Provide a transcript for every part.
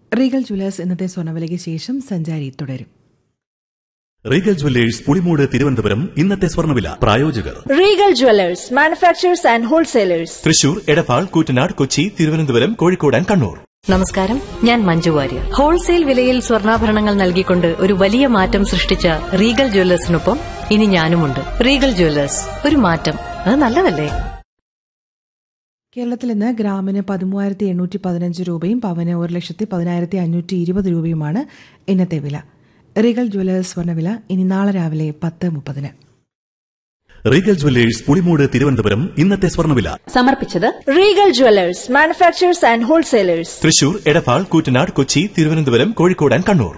Regal Jewellers ഇന്നത്തെ സ്വർണ്ണവിലയ്ക്ക് ശേഷം സഞ്ചാരി തുടരും റീഗൽ ജ്വല്ലേഴ്സ് പുളിമൂട് തിരുവനന്തപുരം ഇന്നത്തെ സ്വർണ്ണവില പ്രായോജകർ Regal Jewelers, manufacturers and wholesalers. Thrissur Edappal Koottanad Kochi Thiruvananthapuram Kozhikode and Kannur നമസ്കാരം ഞാൻ മഞ്ജു വാര്യർ ഹോൾസെയിൽ വിലയിൽ സ്വർണ്ണാഭരണങ്ങൾ നൽകിക്കൊണ്ട് ഒരു വലിയ മാറ്റം സൃഷ്ടിച്ച റീഗൽ ജ്വല്ലേഴ്സിനൊപ്പം ഇനി ഞാനുമുണ്ട് റീഗൽ ജ്വല്ലേഴ്സ് ഒരു മാറ്റം അത് നല്ലതല്ലേ കേരളത്തിൽ ഇന്ന് ഗ്രാമിന് പതിമൂവായിരത്തി എണ്ണൂറ്റി പതിനഞ്ച് രൂപയും പവന് ഒരു ലക്ഷത്തി പതിനായിരത്തി അഞ്ഞൂറ്റി ഇരുപത് രൂപയുമാണ് ഇന്നത്തെ വില റീഗൽ ജ്വല്ലേഴ്സ് സ്വർണ്ണവില ഇനി നാളെ രാവിലെ പത്ത് മുപ്പതിന് റീഗൽ ജ്വല്ലേഴ്സ് പുളിമൂട് തിരുവനന്തപുരം ഇന്നത്തെ സ്വർണ്ണവില സമർപ്പിച്ചത് Regal Jewelers, manufacturers and wholesalers. Thrissur Edappal Koottanad Kochi Thiruvananthapuram Kozhikode and Kannur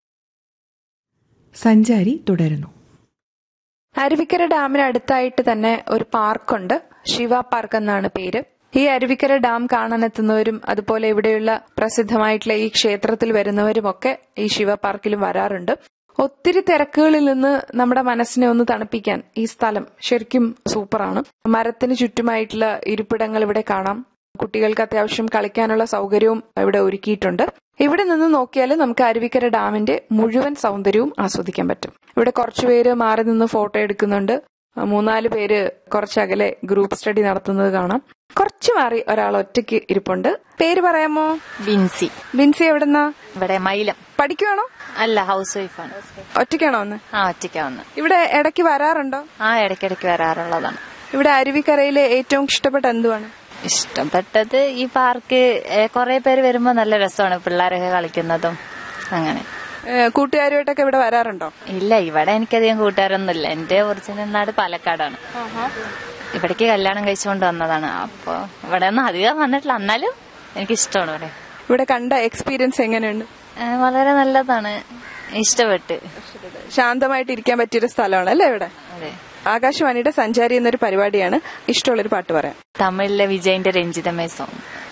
സഞ്ചാരി തുടരുന്നു അരുവിക്കര ഡാമിന് അടുത്തായിട്ട് തന്നെ ഒരു പാർക്കുണ്ട് ശിവ പാർക്ക് എന്നാണ് പേര് ഈ അരുവിക്കര ഡാം കാണാനെത്തുന്നവരും അതുപോലെ ഇവിടെയുള്ള പ്രസിദ്ധമായിട്ടുള്ള ഈ ക്ഷേത്രത്തിൽ വരുന്നവരുമൊക്കെ ഈ ശിവ പാർക്കിലും വരാറുണ്ട് ഒത്തിരി തിരക്കുകളിൽ നിന്ന് നമ്മുടെ മനസ്സിനെ ഒന്ന് തണുപ്പിക്കാൻ ഈ സ്ഥലം ശരിക്കും സൂപ്പറാണ് മരത്തിന് ചുറ്റുമായിട്ടുള്ള ഇരിപ്പിടങ്ങൾ ഇവിടെ കാണാം കുട്ടികൾക്ക് അത്യാവശ്യം കളിക്കാനുള്ള സൗകര്യവും ഇവിടെ ഒരുക്കിയിട്ടുണ്ട് ഇവിടെ നിന്ന് നോക്കിയാൽ നമുക്ക് അരുവിക്കര ഡാമിന്റെ മുഴുവൻ സൗന്ദര്യവും ആസ്വദിക്കാൻ പറ്റും ഇവിടെ കുറച്ചുപേര് മാറി നിന്ന് ഫോട്ടോ എടുക്കുന്നുണ്ട് മൂന്നാല് പേര് കുറച്ചകലെ ഗ്രൂപ്പ് സ്റ്റഡി നടത്തുന്നത് കാണാം കുറച്ച് മാറി ഒരാൾ ഒറ്റയ്ക്ക് ഇരിപ്പുണ്ട് പേര് പറയാമോ ബിൻസി ബിൻസി എവിടെന്നാ ഇവിടെ മൈലം പഠിക്കുവാണോ അല്ല ഹൗസ് വൈഫാണ് ഒറ്റയ്ക്കാണോ ഒന്ന് ആ ഒറ്റയ്ക്കാ വന്ന് ഇവിടെ ഇടയ്ക്ക് വരാറുണ്ടോ ആ ഇടയ്ക്കിടയ്ക്ക് വരാറുള്ളതാണ് ഇവിടെ അരുവിക്കരയിലെ ഏറ്റവും ഇഷ്ടപ്പെട്ട എന്തുവാണ് ഇഷ്ടപ്പെട്ടത് ഈ പാർക്ക് കുറെ പേര് വരുമ്പോ നല്ല രസമാണ് പിള്ളേരൊക്കെ കളിക്കുന്നതും അങ്ങനെ ഏഹ് കൂട്ടുകാരുമായിട്ടൊക്കെ ഇവിടെ വരാറുണ്ടോ ഇല്ല ഇവിടെ എനിക്കധികം കൂട്ടുകാരൊന്നുമില്ല എന്റെ ഒറിജിനൽ നാട് പാലക്കാടാണ് ഇവിടേക്ക് കല്യാണം കഴിച്ചുകൊണ്ട് വന്നതാണ് അപ്പൊ ഇവിടെ ഒന്നും അധികം വന്നിട്ടില്ല എന്നാലും എനിക്കിഷ്ടമാണ് ഇവിടെ ഇവിടെ കണ്ട എക്സ്പീരിയൻസ് എങ്ങനെയുണ്ട് ഏ, വളരെ നല്ലതാണ് ഇഷ്ടപ്പെട്ട് ശാന്തമായിട്ട് ഇരിക്കാൻ പറ്റിയൊരു സ്ഥലമാണ് അല്ലേ ഇവിടെ അതെ ആകാശവാണിയുടെ സഞ്ചാരി എന്നൊരു പരിപാടിയാണ് ഇഷ്ടമുള്ളൊരു പാട്ട് പറയാം തമിഴിലെ വിജയിന്റെ രഞ്ജിതമേ സോങ്